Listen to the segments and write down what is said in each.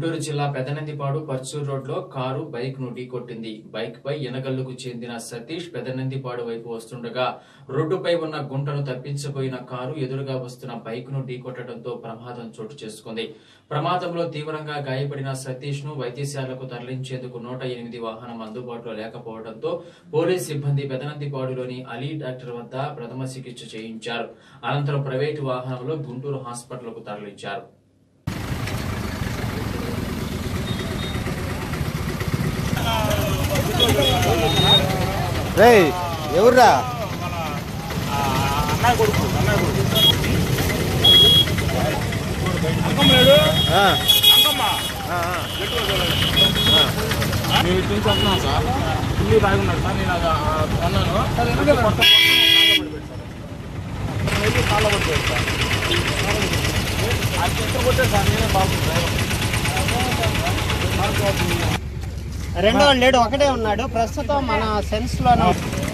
గుంటూరు జిల్లా పెదనందిపాడు పర్చూర్ రోడ్ లో car bike ను ఢీకొట్టింది బైక్ పై ఎనగల్లుకు చెందిన సతీష్ పెదనందిపాడు వైపు వస్తుండగా రోడ్డుపై ఉన్న గుంటను తప్పించబోయిన కారు ఎదురుగా వస్తున్న బైక్ ను ఢీకొట్టడంతో ప్రమాదం చోటు చేసుకుంది ప్రమాదంలో తీవ్రంగా గాయపడిన సతీష్ ను వైద్యశాలకు తరలించేందుకు నూట ఎనిమిది వాహనం అందుబాటులో లేకపోవడంతో పోలీస్ సిబ్బంది పెదనందిపాడులోని అలీ డాక్టర్ వద్ద ప్రథమ చికిత్స చేయించారు అనంతరం ప్రైవేటు వాహనంలో గుంటూరు హాస్పిటల్కు తరలించారు రే ఎవర్రా ఆ, మేము ఇటు నుంచి వస్తున్నాం సార్ ఇల్లు తాగున్నాడు సార్ నేను అది, ఆ, అన్నాను కొత్త కొత్త కాళ్ళ పడిపోయాడు సార్ అది ఎక్కడ కొట్టాడు సార్ నేనే బాగుంది రెండో లేడు ఒకటే ఉన్నాడు ప్రస్తుతం మన సెన్స్ లోనే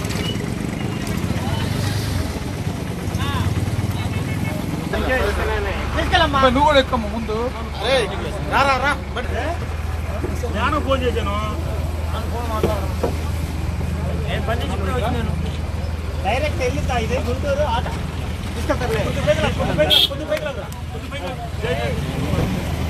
నువ్వు కూడా ఎక్కమ్మ ముందు నేను ఫోన్ చేశాను డైరెక్ట్ వెళ్ళితా ఇది గుంటూరు ఆట తీసుకెళ్తారులే కొద్ది పైకి రా, కొద్ది పైకి రా, కొద్ది పైకి రా. కొద్ది పైకి రా.